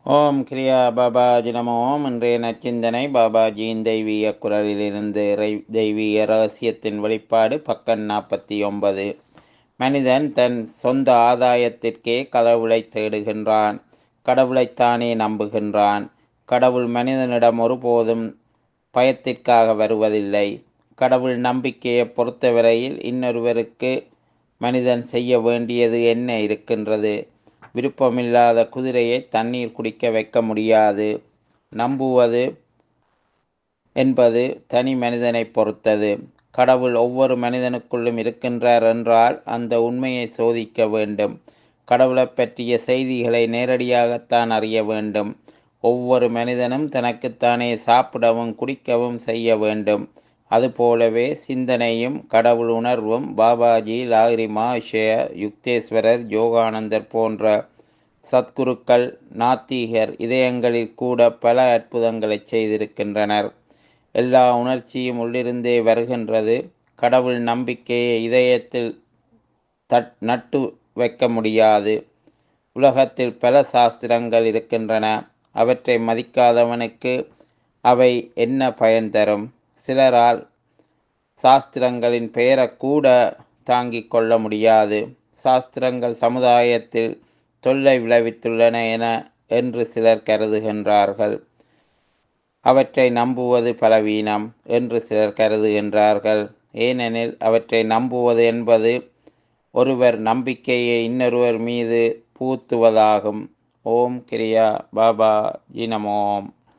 ஓம் கிரியா பாபாஜி நமோ ஓம் இன்றைய நச்சிந்தனை பாபாஜியின் தெய்வீக குரலிலிருந்து இறை தெய்வீக ரகசியத்தின் வெளிப்பாடு பக்கம் நாற்பத்தி ஒன்பது மனிதன் தன் சொந்த ஆதாயத்திற்கே கடவுளை தேடுகின்றான் கடவுளைத்தானே நம்புகின்றான் கடவுள் மனிதனிடம் ஒருபோதும் பயத்திற்காக வருவதில்லை கடவுள் நம்பிக்கையை பொறுத்தவரையில் இன்னொருவருக்கு மனிதன் செய்ய வேண்டியது என்ன இருக்கின்றது விருப்பமில்லாத குதிரையை தண்ணீர் குடிக்க வைக்க முடியாது நம்புவது என்பது தனி மனிதனை பொறுத்தது கடவுள் ஒவ்வொரு மனிதனுக்குள்ளும் இருக்கின்றார் என்றால் அந்த உண்மையை சோதிக்க வேண்டும் கடவுளை பற்றிய செய்திகளை நேரடியாகத்தான் அறிய வேண்டும் ஒவ்வொரு மனிதனும் தனக்குத்தானே சாப்பிடவும் குடிக்கவும் செய்ய வேண்டும் அதுபோலவே சிந்தனையும் கடவுள் உணர்வும் பாபாஜி லாகிரிமா ஷேய யுக்தேஸ்வரர் யோகானந்தர் போன்ற சத்குருக்கள் நாத்திகர் இதயங்களில் கூட பல அற்புதங்களை செய்திருக்கின்றனர் எல்லா உணர்ச்சியும் உள்ளிருந்தே வருகின்றது கடவுள் நம்பிக்கையை இதயத்தில் தட் நட்டு வைக்க முடியாது உலகத்தில் பல சாஸ்திரங்கள் இருக்கின்றன அவற்றை மதிக்காதவனுக்கு அவை என்ன பயன் தரும் சிலரால் சாஸ்திரங்களின் பெயரை கூட தாங்கிக் கொள்ள முடியாது சாஸ்திரங்கள் சமுதாயத்தில் தொல்லை விளைவித்துள்ளன என என்று சிலர் கருதுகின்றார்கள் அவற்றை நம்புவது பலவீனம் என்று சிலர் கருதுகின்றார்கள் ஏனெனில் அவற்றை நம்புவது என்பது ஒருவர் நம்பிக்கையை இன்னொருவர் மீது பூத்துவதாகும் ஓம் கிரியா பாபா ஜினமோம்